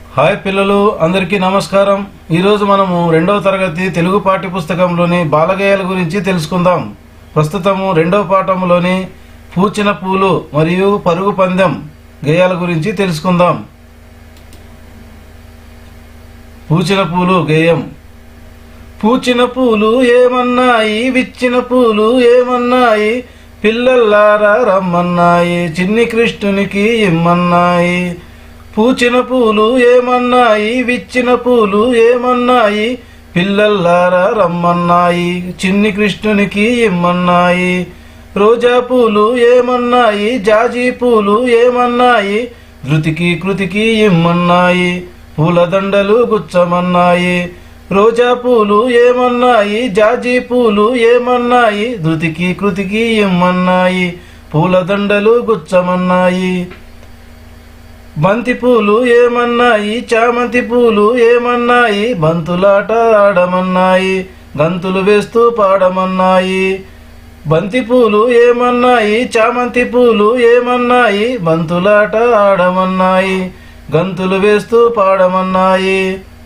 hi పిల్లలు అందరికీ నమస్కారం ఈరోజు మనము రెండవ తరగతి తెలుగు పాఠ్యపుస్తకంలోని బాలగేయాల గురించి తెలుసుకుందాం ప్రస్తుతము రెండవ పాఠంలోని పూచిన పూలు మరియు పరుగు పందెం గేయాల గురించి తెలుసుకుందాం పూచిన పూలు గేయం పూచిన పూలు ఏమన్నాయి విచ్చిన పూలు ఏమన్నాయి పిల్లల్లారా రమ్మన్నాయి చిన్ని కృష్ణునికి ఇమ్మన్నాయి పూచిన పూలు ఏమన్నాయి విచ్చిన పూలు ఏమన్నాయి పిల్లల్లారా రమ్మన్నాయి చిన్ని కృష్ణునికి ఇమ్మన్నాయి రోజా పూలు ఏమన్నాయి జాజి పూలు ఏమన్నాయి ధృతికి కృతికి ఇమ్మన్నాయి పూలదండలు గుచ్చమన్నాయి రోజా పూలు ఏమన్నాయి జాజి పూలు ఏమన్నాయి ధృతికి కృతికి ఇమ్మన్నాయి పూలదండలు గుచ్చమన్నాయి బంతి పూలు ఏమన్నాయి చామంతి పూలు ఏమన్నాయి బంతులాట ఆడమన్నాయి గంతులు వేస్తూ పాడమన్నాయి బంతి పూలు ఏమన్నాయి చామంతి పూలు ఏమన్నాయి బంతులాట ఆడమన్నాయి గంతులు వేస్తూ పాడమన్నాయి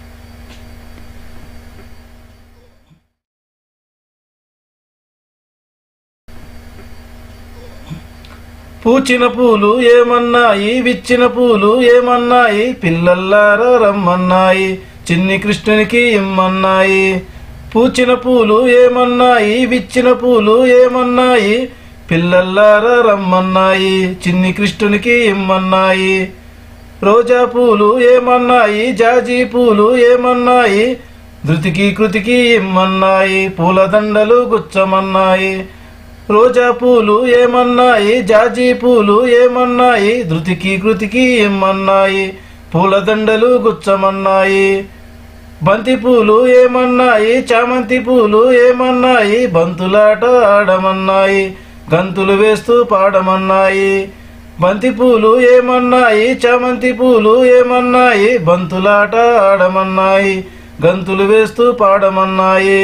పూచిన పూలు ఏమన్నాయి విచ్చిన పూలు ఏమన్నాయి పిల్లల్లారా రమ్మన్నాయి చిన్ని కృష్ణునికి ఇమ్మన్నాయి పూచిన పూలు ఏమన్నాయి విచ్చిన పూలు ఏమన్నాయి పిల్లల్లారా రమ్మన్నాయి చిన్ని కృష్ణునికి ఇమ్మన్నాయి రోజా పూలు ఏమన్నాయి జాజి పూలు ఏమన్నాయి ధృతికి కృతికి ఇమ్మన్నాయి పూలదండలు గుచ్చమన్నాయి రోజా పూలు ఏమన్నాయి జాజి పూలు ఏమన్నాయి ధృతికి కృతికి ఇమ్మన్నాయి పూలదండలు గుచ్చమన్నాయి బంతి పూలు ఏమన్నాయి చామంతి పూలు ఏమన్నాయి బంతులాట ఆడమన్నాయి గంతులు వేస్తూ పాడమన్నాయి బంతి పూలు ఏమన్నాయి చామంతి పూలు ఏమన్నాయి బంతులాట ఆడమన్నాయి గంతులు వేస్తూ పాడమన్నాయి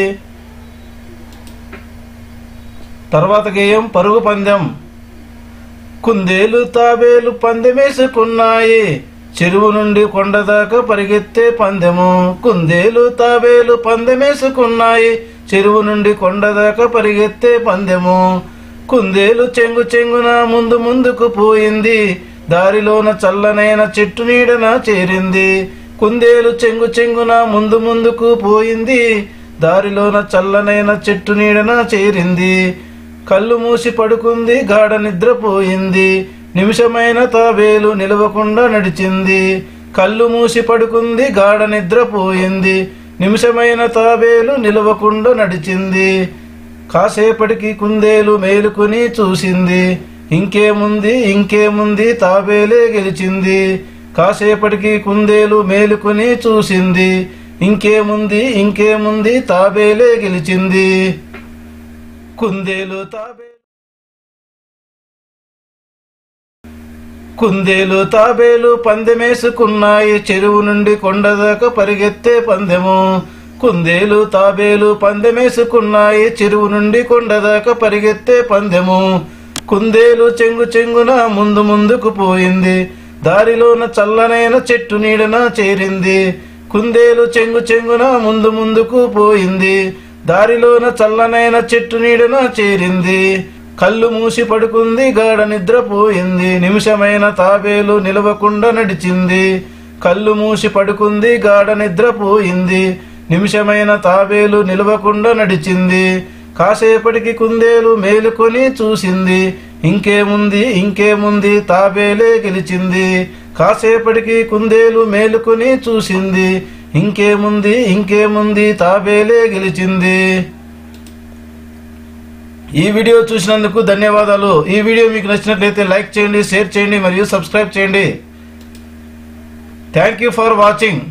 తర్వాత గేయం పరుగు పందెం కుందేలు తాబేలు పందెమేసుకున్నాయి చెరువు నుండి కొండ దాకా పరిగెత్తే పందెము కుందేలు తాబేలు పందెమేసుకున్నాయి చెరువు నుండి కొండ దాకా పరిగెత్తే పందెము కుందేలు చెంగు చెంగున ముందు ముందుకు పోయింది దారిలోన చల్లనైన చెట్టు నీడన చేరింది కుందేలు చెంగు చెంగున ముందు ముందుకు పోయింది దారిలోన చల్లనైన చెట్టు నీడన చేరింది కళ్ళు మూసి పడుకుంది గాఢ నిద్రపోయింది నిమిషమైన తాబేలు నిలవకుండా నడిచింది కళ్ళు మూసి పడుకుంది గాఢ నిద్రపోయింది నిమిషమైన తాబేలు నిలవకుండా నడిచింది కాసేపటికి కుందేలు మేలుకుని చూసింది ఇంకేముంది ఇంకేముంది తాబేలే గెలిచింది కాసేపటికి కుందేలు మేలుకుని చూసింది ఇంకేముంది ఇంకేముంది తాబేలే గెలిచింది కుందేలు తాబే కుందేలు తాబేలు పందెమేసుకున్నాయి చెరువు నుండి కొండ దాకా పరిగెత్తే పందెము కుందేలు తాబేలు పందెమేసుకున్నాయి చెరువు నుండి కొండ దాకా పరిగెత్తే పందెము కుందేలు చెంగు చెంగున ముందు ముందుకు పోయింది దారిలోన చల్లనైన చెట్టు నీడన చేరింది కుందేలు చెంగు చెంగున ముందు ముందుకు పోయింది దారిలోన చల్లనైన చెట్టు నీడన చేరింది కళ్ళు మూసి పడుకుంది గాఢ నిద్రపోయింది నిమిషమైన తాబేలు నిలవకుండా నడిచింది కళ్ళు మూసి పడుకుంది గాఢ నిద్రపోయింది నిమిషమైన తాబేలు నిలవకుండా నడిచింది కాసేపటికి కుందేలు మేలుకొని చూసింది ఇంకేముంది ఇంకేముంది తాబేలే గెలిచింది కాసేపటికి కుందేలు మేలుకొని చూసింది ఇంకేముంది ఇంకేముంది తాబేలే గెలిచింది ఈ వీడియో చూసినందుకు ధన్యవాదాలు ఈ వీడియో మీకు నచ్చినట్లయితే లైక్ చేయండి షేర్ చేయండి మరియు సబ్స్క్రైబ్ చేయండి థ్యాంక్ యూ ఫర్ వాచింగ్